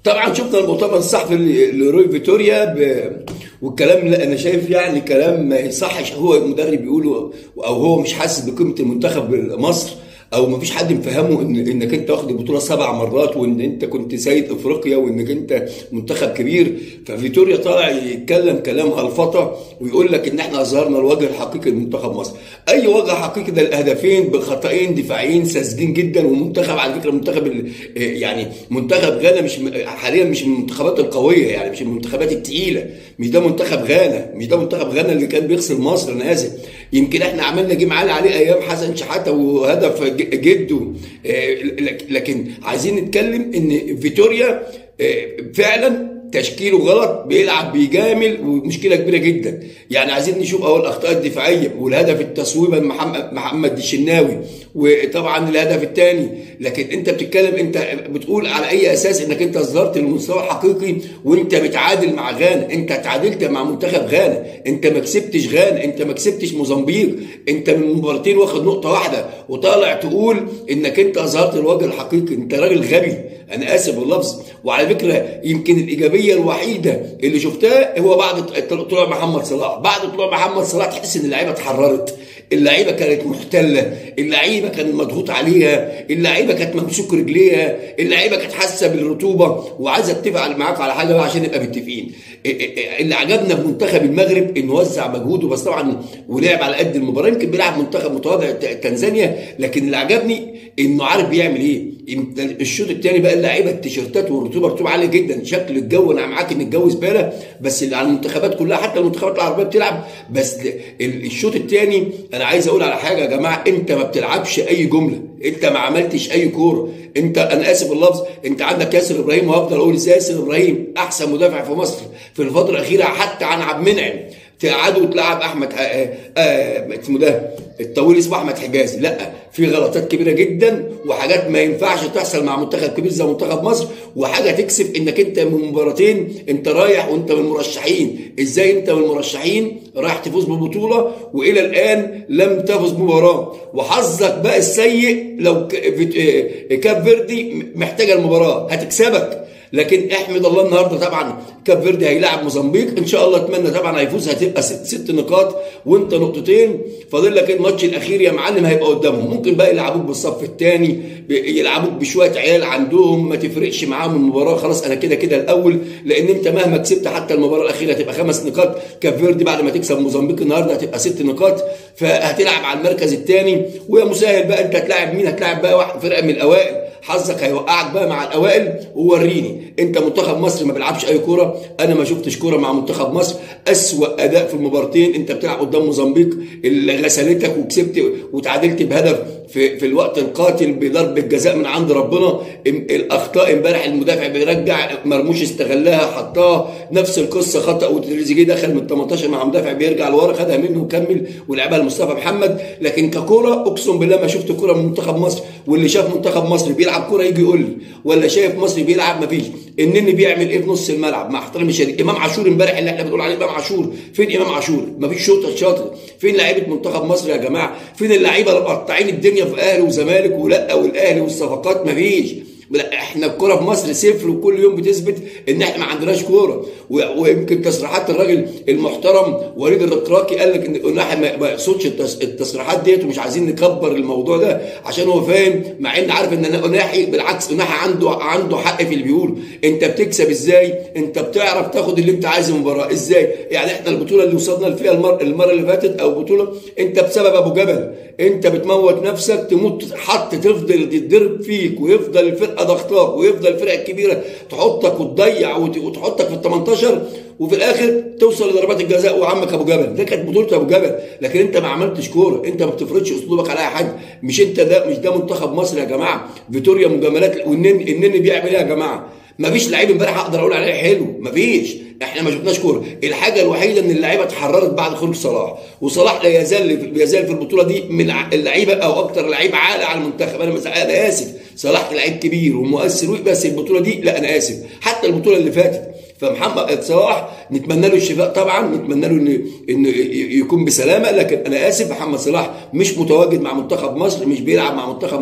طبعا شفنا المؤتمر الصحفي لروي فيتوريا ب... والكلام لا انا شايف يعني كلام ما يصحش هو المدرب يقوله او هو مش حاسس بقيمه المنتخب مصر او ما فيش حد مفهمه ان انك انت واخد البطوله سبع مرات وان انت كنت سيد افريقيا وانك انت منتخب كبير ففيتوريا طالع يتكلم كلام هلفطه ويقول لك ان احنا اظهرنا الوجه الحقيقي لمنتخب مصر اي وجه حقيقي ده الهدفين بخطئين دفاعيين ساذجين جدا ومنتخب على فكره منتخب يعني منتخب غانا مش حاليا مش من المنتخبات القويه يعني مش من المنتخبات الثقيله مش ده منتخب غانا مش ده منتخب غانا اللي كان بيغسل مصر انا اسف يمكن احنا عملنا جيم عالي عليه ايام حسن شحاته وهدف جده لكن عايزين نتكلم ان فيتوريا فعلا تشكيله غلط بيلعب بيجامل ومشكله كبيره جدا يعني عايزين نشوف اهو الاخطاء الدفاعيه والهدف التصويبه محمد محمد الشناوي وطبعا الهدف الثاني لكن انت بتتكلم انت بتقول على اي اساس انك انت اصدرت المستوى الحقيقي وانت بتعادل مع غانا انت تعادلت مع منتخب غانا انت ما كسبتش غانا انت ما كسبتش موزمبيق انت من مباراتين واخد نقطه واحده وطالع تقول انك انت اظهرت الوجه الحقيقي انت راجل غبي انا اسف باللفظ وعلى فكره يمكن الايجابيه الوحيده اللي شفتها هو بعد طلوع محمد صلاح بعد طلوع محمد صلاح تحس ان اللعيبه اتحررت اللعيبه كانت محتله اللعيبه كان مضغوط عليها اللعيبه كانت ممسوك رجليها اللعيبه كانت حاسه بالرطوبه وعايزه اتفق معاك على حاجه بقى عشان نبقى متفقين اللي عجبنا في منتخب المغرب انه وزع مجهوده بس طبعا ولعب على قد المباراه يمكن بيلعب منتخب متواضع تنزانيا لكن اللي عجبني انه عارف بيعمل ايه الشوط الثاني بقى اللعيبه التيشيرتات والرطوبه رطوبه عاليه جدا شكل الجو انا معاك ان الجو زباله بس اللي على المنتخبات كلها حتى المنتخبات العربيه بتلعب بس الشوط الثاني انا عايز اقول على حاجه يا جماعه انت ما بتلعبش اي جمله انت ما عملتش اي كوره انت انا اسف اللفظ انت عندك ياسر ابراهيم وهفضل اقول ياسر ابراهيم احسن مدافع في مصر في الفتره الاخيره حتى عن عبد المنعم تقعدوا تلعب احمد اسمه ده الطويل اسمه احمد حجازي لا في غلطات كبيره جدا وحاجات ما ينفعش تحصل مع منتخب كبير زي منتخب مصر وحاجه تكسب انك انت من مباراتين انت رايح وانت من المرشحين ازاي انت من المرشحين رايح تفوز ببطوله والى الان لم تفز بمباراه وحظك بقى السيء لو كاب فيردي محتاجه المباراه هتكسبك لكن احمد الله النهارده طبعا كاب فيردي هيلاعب موزمبيق ان شاء الله اتمنى طبعا هيفوز هتبقى ست, ست نقاط وانت نقطتين فاضل لك الماتش الاخير يا معلم هيبقى قدامهم ممكن بقى يلعبوك بالصف الثاني يلعبوك بشويه عيال عندهم ما تفرقش معاهم المباراه خلاص انا كده كده الاول لان انت مهما كسبت حتى المباراه الاخيره هتبقى خمس نقاط كاب فيردي بعد ما تكسب موزمبيق النهارده هتبقى ست نقاط فهتلعب على المركز الثاني ويا مسهل بقى انت هتلاعب مين هتلاعب بقى واحد فرقه من الاوائل حظك هيوقعك بقى مع الاوائل ووريني انت منتخب مصر ما بيلعبش اي كوره انا ما شفتش كوره مع منتخب مصر اسوا اداء في المباراتين انت بتلعب قدام موزمبيق اللي غسلتك وكسبت وتعادلت بهدف في في الوقت القاتل بضربه جزاء من عند ربنا الاخطاء امبارح المدافع بيرجع مرموش استغلها حطها نفس القصه خطا وتريزيجيه دخل من 18 مع مدافع بيرجع لورا خدها منه وكمل ولعبها لمصطفى محمد لكن ككوره اقسم بالله ما شفت كوره من منتخب مصر واللي شاف منتخب مصر بيلعب كوره يجي يقول لي ولا شايف مصر بيلعب ما فيش النني بيعمل ايه في نص الملعب مع احترامي الشديد امام عاشور امبارح اللي احنا بنقول عليه امام عاشور فين امام عاشور ما فيش شوطه شاطر فين لعيبه منتخب مصر يا جماعه فين اللعيبه اللي مقطعين الدنيا في اهلي وزمالك ولا والاهلي والصفقات ما فيش لا احنا الكوره في مصر صفر وكل يوم بتثبت ان احنا ما عندناش كوره ويمكن تصريحات الراجل المحترم وليد الركراكي قال لك ان احنا ما يقصدش التصريحات ديت ومش عايزين نكبر الموضوع ده عشان هو فاهم مع ان عارف ان اناحي بالعكس اناحي عنده عنده حق في اللي بيقوله انت بتكسب ازاي انت بتعرف تاخد اللي انت عايزه المباراه ازاي يعني احنا البطوله اللي وصلنا فيها المره المره اللي فاتت او بطوله انت بسبب ابو جبل انت بتموت نفسك تموت حط تفضل تتضرب فيك ويفضل الفرقه ضغطاك ويفضل الفرقه الكبيره تحطك وتضيع وتحطك في ال 18 وفي الاخر توصل لضربات الجزاء وعمك ابو جبل ده كانت بطوله ابو جبل لكن انت ما عملتش كوره انت ما بتفرضش اسلوبك على اي حد مش انت ده مش ده منتخب مصر يا جماعه فيتوريا مجاملات والنني النني بيعمل ايه يا جماعه ما فيش لعيب امبارح اقدر اقول عليه حلو ما فيش احنا ما شفناش كوره الحاجه الوحيده ان اللعيبه اتحررت بعد خروج صلاح وصلاح لا يزال لا يزال في البطوله دي من اللعيبه او اكتر لعيب عالي على المنتخب انا انا اسف صلاح لعيب كبير ومؤثر بس البطوله دي لا انا اسف حتى البطوله اللي فاتت فمحمد صلاح نتمنى له الشفاء طبعا نتمنى له انه انه يكون بسلامه لكن انا اسف محمد صلاح مش متواجد مع منتخب مصر مش بيلعب مع منتخب مصر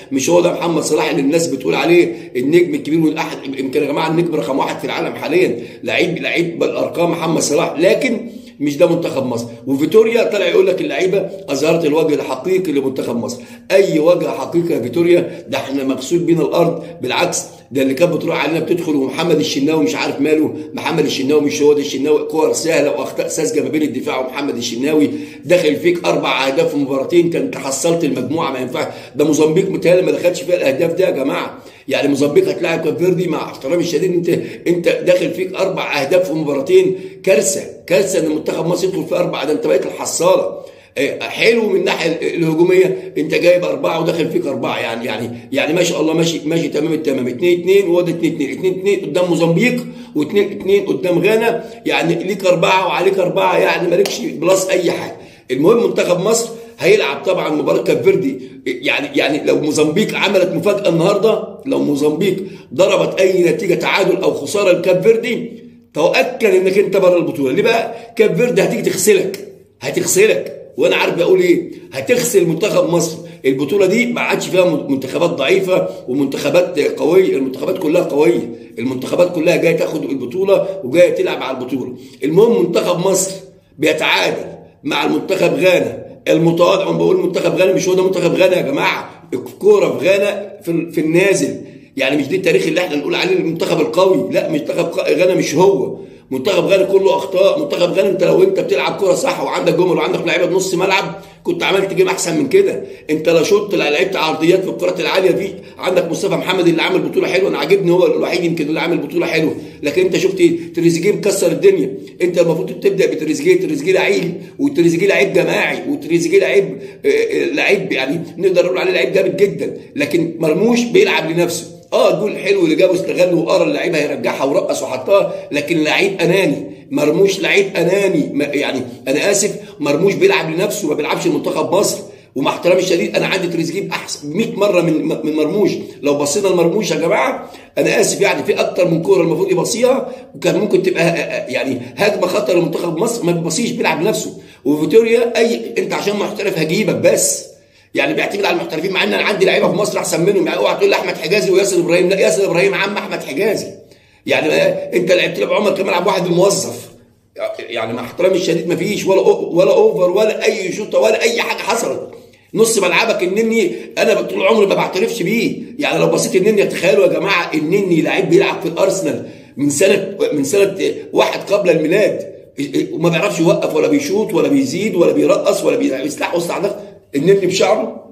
مش هو ده محمد صلاح اللي الناس بتقول عليه النجم الكبير والاحد يمكن يا جماعه النجم رقم واحد في العالم حاليا لعيب لعيب بالارقام محمد صلاح لكن مش ده منتخب مصر وفيتوريا طلع يقول لك اللعيبه اظهرت الوجه الحقيقي لمنتخب مصر اي وجه حقيقي يا فيتوريا ده احنا مغسول بينا الارض بالعكس ده اللي كانت بتروح علينا بتدخل ومحمد الشناوي مش عارف ماله محمد الشناوي مش هو ده الشناوي كور سهله واخطاء ساذجه ما بين الدفاع ومحمد الشناوي داخل فيك اربع اهداف في مباراتين كانت حصلت المجموعه ما ينفعش ده موزمبيق متهيألي ما دخلش فيها الاهداف ده يا جماعه يعني موزمبيق هتلاعب كاب فيردي مع احترامي الشديد انت انت داخل فيك اربع اهداف في مباراتين كارثه كارثه ان منتخب مصر يدخل في اربعه ده انت بقيت الحصاله حلو من الناحيه الهجوميه انت جايب اربعه وداخل فيك اربعه يعني يعني يعني ما شاء الله ماشي ماشي تمام التمام 2 2 وده 2 2 2 2 قدام موزمبيق و2 2 قدام غانا يعني ليك اربعه وعليك اربعه يعني مالكش بلس اي حاجه المهم منتخب مصر هيلعب طبعا مباراه كاب فيردي يعني يعني لو موزمبيق عملت مفاجاه النهارده لو موزمبيق ضربت اي نتيجه تعادل او خساره لكاب فيردي تؤكد انك انت بره البطوله ليه بقى كاب فيردي هتيجي تغسلك هتغسلك وانا عارف بقول ايه هتغسل منتخب مصر البطوله دي ما عادش فيها منتخبات ضعيفه ومنتخبات قويه المنتخبات كلها قويه المنتخبات كلها جايه تاخد البطوله وجايه تلعب على البطوله المهم منتخب مصر بيتعادل مع المنتخب غانا المتواضع انا بقول منتخب غانا مش هو ده منتخب غانا يا جماعه الكوره في غانا في, في النازل يعني مش دي التاريخ اللي احنا نقول عليه المنتخب القوي لا منتخب غانا مش هو منتخب غانا كله اخطاء منتخب غانا انت لو انت بتلعب كوره صح وعندك جمل وعندك لعيبه بنص ملعب كنت عملت جيم احسن من كده انت لا شوط لا لعبت عرضيات في الكرات العاليه دي عندك مصطفى محمد اللي عامل بطوله حلوه انا عاجبني هو الوحيد يمكن اللي عامل بطوله حلوه لكن انت شفت تريزيجيه مكسر الدنيا انت المفروض تبدا بتريزيجيه تريزيجيه لعيب وتريزيجيه لعيب جماعي وتريزيجيه لعيب لعيب يعني نقدر نقول عليه لعيب جامد جدا لكن مرموش بيلعب لنفسه اه الجول الحلو اللي جابه استغل وقرا اللعيبه هيرجعها ورقص وحطها لكن لعيب اناني مرموش لعيب اناني يعني انا اسف مرموش بيلعب لنفسه ما بيلعبش لمنتخب مصر ومع احترامي الشديد انا عندي تريزيجيه احسن 100 مره من من مرموش لو بصينا لمرموش يا جماعه انا اسف يعني في اكتر من كوره المفروض يبصيها وكان ممكن تبقى يعني هجمه خطر لمنتخب مصر ما بيبصيش بيلعب لنفسه وفيتوريا اي انت عشان محترف هجيبك بس يعني بيعتمد على المحترفين مع ان انا عندي لعيبه في مصر احسن منهم يعني اوعى تقول لي احمد حجازي وياسر ابراهيم لا ياسر ابراهيم عم احمد حجازي يعني انت لعبت لي بعمر كمال عبد واحد الموظف يعني مع احترامي الشديد ما فيش ولا ولا اوفر ولا اي شوطه ولا اي حاجه حصلت نص ملعبك النني انا طول عمري ما بعترفش بيه يعني لو بصيت النني تخيلوا يا جماعه النني لعيب بيلعب في الارسنال من سنه من سنه واحد قبل الميلاد وما بيعرفش يوقف ولا بيشوط ولا بيزيد ولا بيرقص ولا بيسلح وسط عندك النني بشعره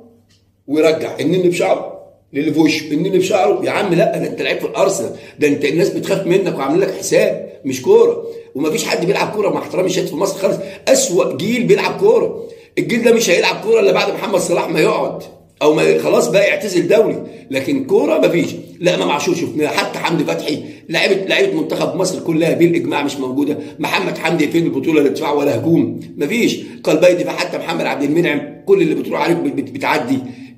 ويرجع النني بشعره للي في وشه النني بشعره يا عم لا ده انت لعيب في الارسنال ده انت الناس بتخاف منك وعاملين لك حساب مش كوره ومفيش حد بيلعب كوره مع احترامي الشديد في مصر خالص اسوأ جيل بيلعب كوره الجيل ده مش هيلعب كوره الا بعد محمد صلاح ما يقعد او ما خلاص بقى يعتزل دولي لكن كوره مفيش لا امام عاشور شفناه حتى حمدي فتحي لعيبه لعيبه منتخب مصر كلها بالاجماع مش موجوده محمد حمدي فين البطوله لا دفاع ولا هجوم مفيش قلبي دفاع حتى محمد عبد المنعم كل اللي بتروح عليك بتعدي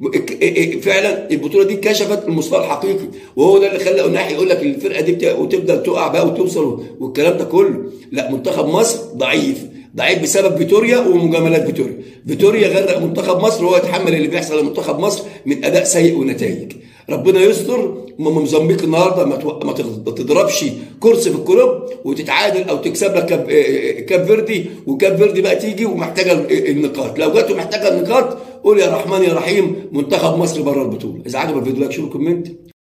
فعلا البطوله دي كشفت المستوى الحقيقي وهو ده اللي خلى ناحي يقول لك الفرقه دي وتبدا تقع بقى وتوصل والكلام ده كله لا منتخب مصر ضعيف ضعيف بسبب فيتوريا ومجاملات فيتوريا فيتوريا غرق منتخب مصر وهو يتحمل اللي بيحصل لمنتخب مصر من اداء سيء ونتائج ربنا يستر موزمبيق النهارده ما تضربش كرسي في الكلوب وتتعادل او تكسب لك كاب, كاب فيردي وكاب فيردي بقى تيجي ومحتاجه النقاط لو جت ومحتاجه النقاط قول يا رحمن يا رحيم منتخب مصر بره البطوله اذا عجبك الفيديو لايك شوف الكومنت